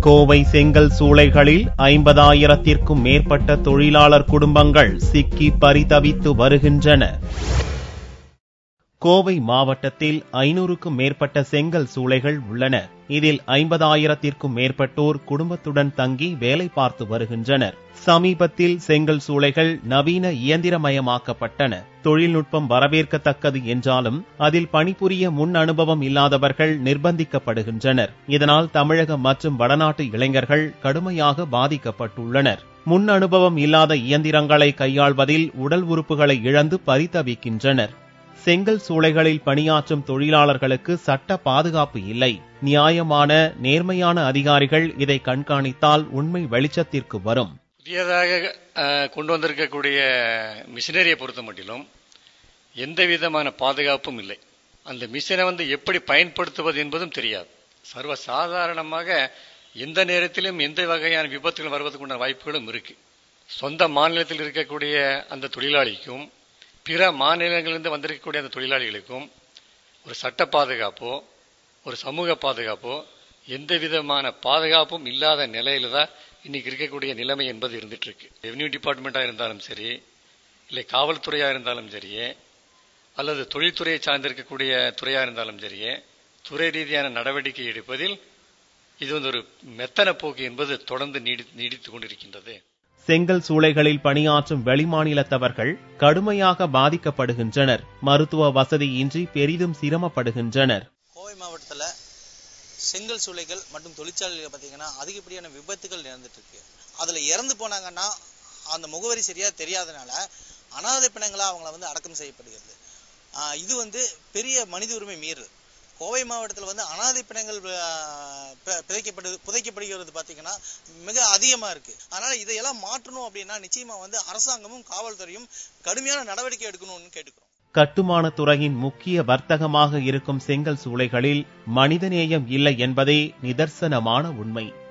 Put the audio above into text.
கோவை செங்கல் சூளைகளில் ஐம்பதாயிரத்திற்கும் மேற்பட்ட தொழிலாளர் குடும்பங்கள் சிக்கி பரிதவித்து வருகின்றன கோவை மாவட்டத்தில் ஐநூறுக்கும் மேற்பட்ட செங்கல் சூளைகள் உள்ளன இதில் ஐம்பதாயிரத்திற்கும் மேற்பட்டோர் குடும்பத்துடன் தங்கி வேலை பார்த்து வருகின்றனர் சமீபத்தில் செங்கல் சூளைகள் நவீன இயந்திரமயமாக்கப்பட்டன தொழில்நுட்பம் வரவேற்கத்தக்கது என்றாலும் அதில் பணிபுரிய முன் அனுபவம் இல்லாதவர்கள் நிர்பந்திக்கப்படுகின்றனர் இதனால் தமிழக மற்றும் வடநாட்டு இளைஞர்கள் கடுமையாக பாதிக்கப்பட்டுள்ளனர் முன் அனுபவம் இல்லாத இயந்திரங்களை கையாள்வதில் உடல் உறுப்புகளை இழந்து பரிதவிக்கின்றனர் செங்கல் சூளைகளில் பணியாற்றும் தொழிலாளர்களுக்கு சட்ட பாதுகாப்பு இல்லை நியாயமான நேர்மையான அதிகாரிகள் இதை கண்காணித்தால் உண்மை வெளிச்சத்திற்கு வரும் புதியதாக அஹ், கொண்டு வந்திருக்கக்கூடிய மிஷினரியை பொறுத்த மட்டிலும் எந்த விதமான பாதுகாப்பும் இல்லை அந்த மிஷினை வந்து எப்படி பயன்படுத்துவது என்பதும் தெரியாது சர்வ சாதாரணமாக எந்த நேரத்திலும் எந்த வகையான விபத்துகள் வருவதற்குண்டான வாய்ப்புகளும் இருக்கு சொந்த மாநிலத்தில் இருக்கக்கூடிய அந்த தொழிலாளிக்கும் பிற மாநிலங்களிலிருந்து வந்திருக்கக்கூடிய அந்த தொழிலாளிகளுக்கும் ஒரு சட்ட பாதுகாப்போ ஒரு சமூக பாதுகாப்போ எந்த விதமான பாதுகாப்பும் இல்லாத நிலையில தான் இன்னைக்கு இருக்கக்கூடிய நிலைமை என்பது இருந்துட்டு இருக்கு ரெவன்யூ டிபார்ட்மெண்டா இருந்தாலும் சரி இல்லை காவல்துறையா இருந்தாலும் சரியே அல்லது தொழில்துறையை சார்ந்திருக்கக்கூடிய துறையா இருந்தாலும் சரியே துறை ரீதியான நடவடிக்கை எடுப்பதில் இது வந்து ஒரு மெத்தன போக்கு என்பது தொடர்ந்து நீடி நீடித்துக் கொண்டிருக்கின்றது செங்கல் சூளைகளில் பணியாற்றும் வெளிமாநிலத்தவர்கள் கடுமையாக பாதிக்கப்படுகின்றனர் மருத்துவ வசதியின்றி பெரிதும் சிரமப்படுகின்றனர் கோவை மாவட்டத்தில் செங்கல் சூளைகள் மற்றும் தொழிற்சாலைகள் பார்த்தீங்கன்னா அதிகப்படியான விபத்துகள் நடந்துட்டு இருக்கு அதில் இறந்து போனாங்கன்னா அந்த முகவரி சரியா தெரியாதனால அனாதை பிணங்களா அவங்கள வந்து அடக்கம் செய்யப்படுகிறது ஆஹ் இது வந்து பெரிய மனித உரிமை மீறல் கோவை மாவட்டத்தில் வந்து அனாதை பிணங்கள் ஆஹ் பி- பிதைக்கப்படு புதைக்கப்படுகிறது பார்த்தீங்கன்னா மிக அதிகமாக இருக்கு அதனால இதையெல்லாம் மாற்றணும் அப்படின்னா நிச்சயமா வந்து அரசாங்கமும் காவல்துறையும் கடுமையான நடவடிக்கை எடுக்கணும்னு கேட்டுக்கிறோம் கட்டுமானத் துறையின் முக்கிய வர்த்தகமாக இருக்கும் செங்கல் சூளைகளில் மனிதநேயம் இல்லை என்பதே நிதர்சனமான உண்மை